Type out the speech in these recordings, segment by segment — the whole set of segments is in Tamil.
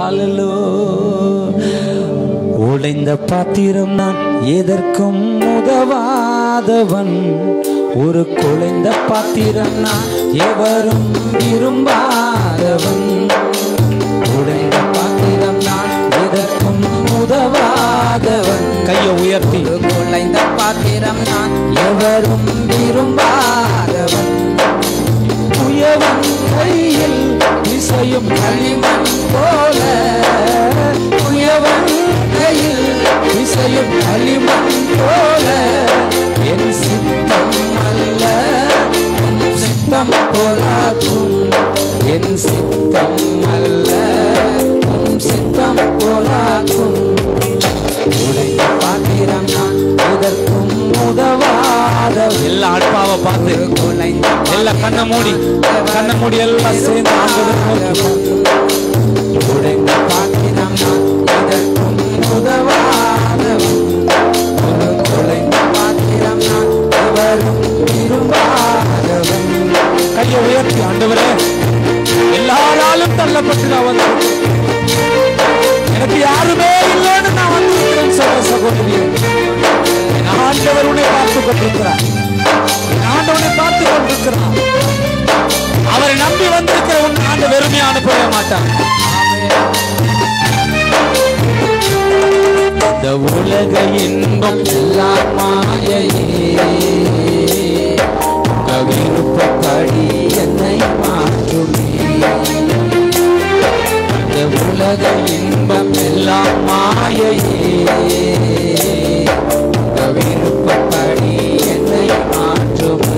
உடைந்த பாத்திரம் நான் எதற்கும் உதவாதவன் ஒரு குலைந்த பாத்திரம் நான் எவரும் விரும்பாதவன் உடைந்த பாத்திரம் நான் எதற்கும் உதவாதவன் கையை உயர்த்தி ஒரு குலைந்த பாத்திரம் நான் எவரும் விரும்பாதவன் உயவன் கையில் இசையும் களிமண் போல உயவன் கையில் இசையும் களிமண் போல என் சித்தம் அல்ல உன் சித்தம் போலாகும் என் சித்தம் அல்ல உன் சித்தம் போலாகும் உடைய பாத்திரம் நான் இதற்கும் உதவாத எல்லா அட்பாவை பார்த்து ஒரு குலைந்த எல்லா கண்ணை மூடி கண்ணை மூடி எல்லாம் சேர்ந்து ஆண்டவர் நோக்கி உடைந்த பாத்திரம் நான் இதற்கும் உதவாதவன் ஒரு குலைந்த பாத்திரம் நான் எவரும் விரும்பாதவன் கையை உயர்த்தி ஆண்டவரே எல்லாராலும் தள்ளப்பட்டு நான் வந்தேன் எனக்கு யாருமே இல்லைன்னு நான் வந்திருக்கிறேன் சொல்ற சகோதரியே என் ஆண்டவர் உன்னை பார்த்து கொண்டிருக்கிறார் என் ஆண்டவனை பார்த்து கொண்டிருக்கிறார் அவரை நம்பி வந்திருக்கிற உன் ஆண்டு வெறுமையா அனுப்பவே மாட்டான் இந்த உலக இன்பம் எல்லாம் மாயையே உங்க விருப்பப்படி என்னை மாற்றுமே இந்த உலக இன்பம் எல்லாம் மாயையே உங்க விருப்பப்படி என்னை மாற்றுமே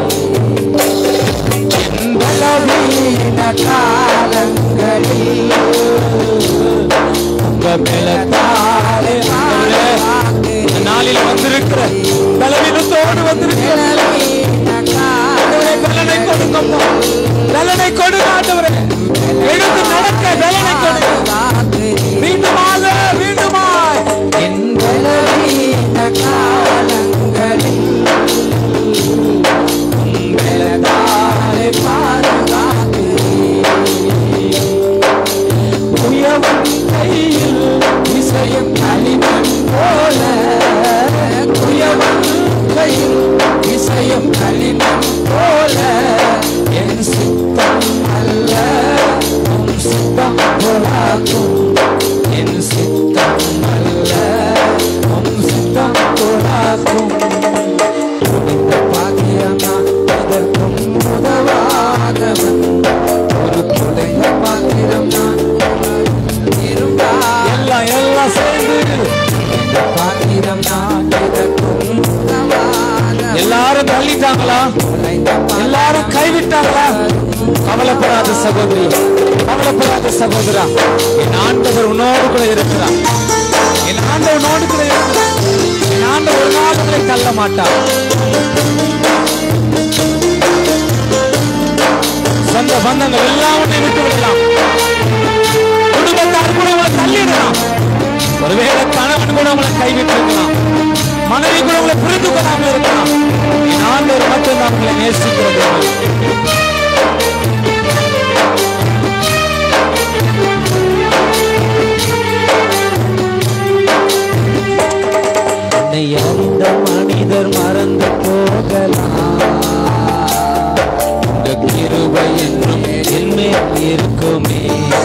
என் பலவீன காலங்களில் உங்க பலத்தாலே ஆண்டவரே, இந்த நாளில் வந்திருக்கிற பலவீனத்தோடு வந்திருக்கிற ஆண்டவரே, பலனை கொடுங்கப்பா பலனை கொடுங்க ஆண்டவரே எழுந்து நடக்க பலனை கொடுங்க மீண்டுமாக மீண்டுமாய் என் பலவீன காலங்களில் உங்களதாலே பாதுகாக்கிறேன் உயவன் கையில் இசையும் களிமண் போல குயவன் கையில் இசையும் களிமண் போல என் சித்தம் அல்ல உன் சித்தம் போலாக்கும் என் சித்தம் அல்ல உன் சித்தம் போலாக்கும் இந்த பாக்கியம் நான் இதற்கும் உதவாதவன் ஒரு குலைந்த பாத்திரம் நான் இருந்தா எல்லாம் எல்லாம் சேர்ந்து இந்த பாத்திரம் நான் இதற்கும் உதவாதவன் எல்லாரும் தள்ளிட்டாங்களா குலைந்த எல்லாரும் கைவிட்டாங்களா கவலைப்படாத சகோதரி கவலைப்படாத சகோதரா என் ஆண்டவர் உன்னோடு கூட இருக்கிறார் என் ஆண்டவர் உன்னோடு கூட இருக்கிறார் என் ஆண்டவர் ஒரு நாள் உங்களை தள்ள மாட்டார் சொந்த பந்தங்கள் எல்லாம் உன்னை விட்டு விடலாம் குடும்பத்தார் கூட உங்களை தள்ளிடலாம் ஒருவேளை கணவன் கூட உங்களை கைவிட்டு இருக்கலாம் மனைவி கூட உங்களை புரிந்து கொள்ளாமல் இருக்கலாம் என் ஆண்டவர் மட்டும் தான் உங்களை நேசிக்கிறது உன்னை அறிந்த மனிதர் மறந்து போகலாம் உங்க கிருபை என்றும் என்மேல் இருக்குமே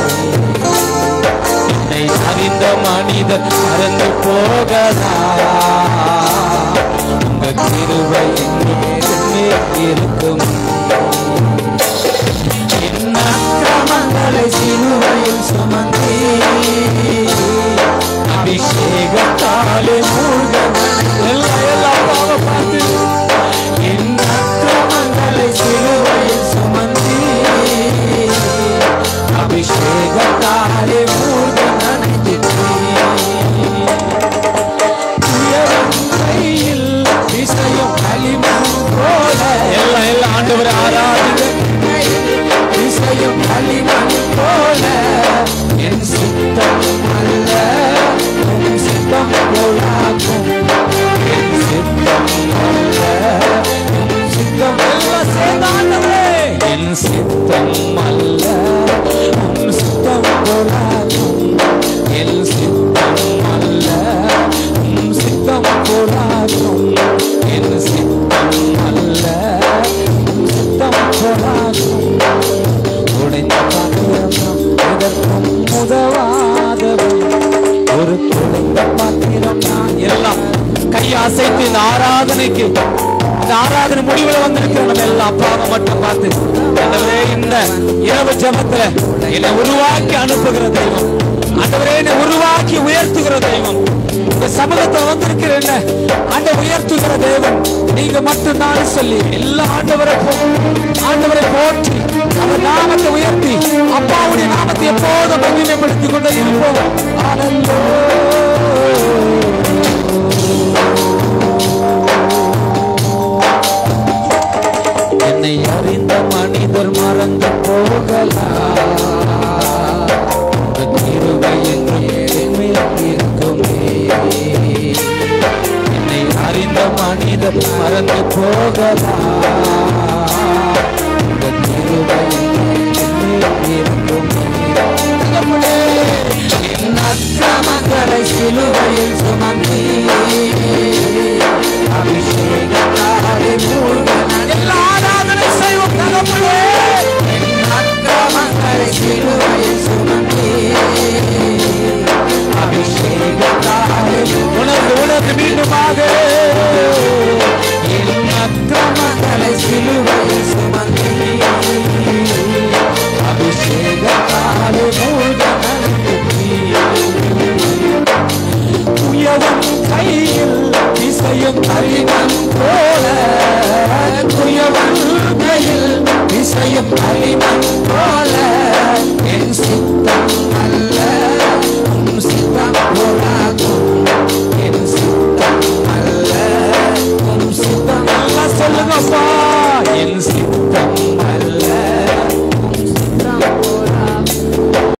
என்னை அறிந்த மனிதர் மறந்து போகலாம் உங்க கிருபை என்றும் என்மேல் இருக்கும் என்ன அக்கிரமங்களை சிலுவையில் சுமந்தே அபிஷேகத்தாலே மூழ்க எல்லாம் எல்லாம் பாவ பார்த்து என் அக்கிரமங்களை சிலுவையில் சுமந்தே அபிஷேகத்தாலே மூழ்க நனைத்திட்டேன் உயரும் கையில் இசையும் களிமண் போல எல்லாம் எல்லாம் ஆண்டவரை ஆராதிங்க இசையும் களிமண் போல என் சித்தம் அல்ல உன் சித்தம் போலாகும் என் சித்தம் அல்ல உன் சித்தம் எல்லாம் சேர்ந்து ஆண்டவரே என் சித்தம் அல்ல உன் சித்தம் போலாகும் ஆராதனைக்கு இந்த ஆராதனை முடிவுல வந்திருக்கிற நம்ம எல்லா அப்பாவை மட்டும் பார்த்து ஆண்டவரே இந்த இரவு ஜபத்துல என்னை உருவாக்கி அனுப்புகிற தெய்வம் ஆண்டவரே என்னை உருவாக்கி உயர்த்துகிற தெய்வம் இந்த சமூகத்துல வந்திருக்கிற என்ன ஆண்ட உயர்த்துகிற தேவன் நீங்க மட்டும்தான் சொல்லி எல்லா ஆண்டவரை போ- ஆண்டவரை போற்றி அவர் நாமத்தை உயர்த்தி அப்பாவுடைய நாமத்தை எப்போதும் மகிமைப்படுத்திக் கொண்டே இருப்போம் ஆனந்தோ என்னை அறிந்த மனிதர் மறந்து போகலாம் உங்க கிருபை என் மேல் இருக்குமே என்னை அறிந்த மனிதர் மறந்து போகலாம் உங்க கிருபை என் மேல் இருக்குமே என் அக்கிரமங்களை சிலுவையில் சுமந்தீ அபிஷேகத்தாலே மூழ்கன எல்லா ஆராதனை செய்வோம் தகப்பனே என் அக்கிரமங்களை சிலுவையில் சுமந்தீ அபிஷேகத்தாலே உணர்ந்து உணர்ந்து மீண்டுமாக என் அக்கிரமங்களை சிலுவையில் சுமந்தீ அபிஷேகத்தாலே மூழ்கன குயவன் கையில் இசையும் அறிவன் போல குயவன் கையில் இசையும் அறிவன் போல என் சித்தம் அல்ல உன் சித்தம் போலாகும் என் சித்தம் அல்ல உன் சித்தம் அல்ல சொல்லுங்கப்பா என் சித்தம் அல்ல